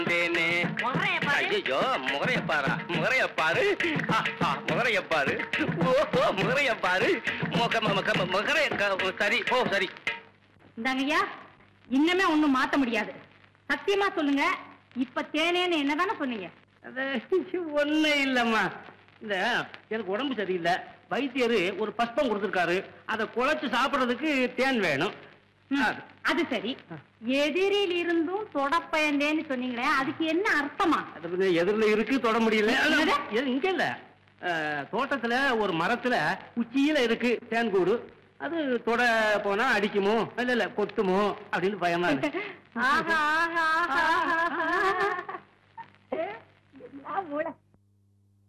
தேனே முகரைய பாரு. ஐயோ முகரைய பாரா முகரைய பாரு ஆஹா, முகரைய பாரு ஓஹோ முகரைய பாரு முக முக முகரைய க- சரி ஓ சரி இந்தாங்க ஐயா இன்னமே ஒண்ணும் மாத்த முடியாது சத்தியமா சொல்லுங்க இப்ப தேனேன்னு என்னதானே சொன்னீங்க அது ஒண்ணு இல்லம்மா இந்த எனக்கு உடம்பு சரியில்லை வைத்தியர் ஒரு பஸ்பம் கொடுத்துருக்காரு அதை குழைச்சு சாப்பிடுறதுக்கு தேன் வேணும் ம், அது. அது சரி எதிரில் இருந்தும் தொடப்பயந்தேன்னு சொன்னீங்களே அதுக்கு என்ன அர்த்தமா அது வந்து எதிரில இருக்கு தொட முடியல என்னது? இது இங்க இல்ல அஹ், தோட்டத்துல ஒரு மரத்துல உச்சியில இருக்கு தேன் கூடு அது தொட போனா அடிக்குமோ இல்ல இல்ல கொத்துமோ அப்படின்னு பயமா இருக்கு ஆஹா ஆஹா ஆஹா ஆஹா. என்ன மூளை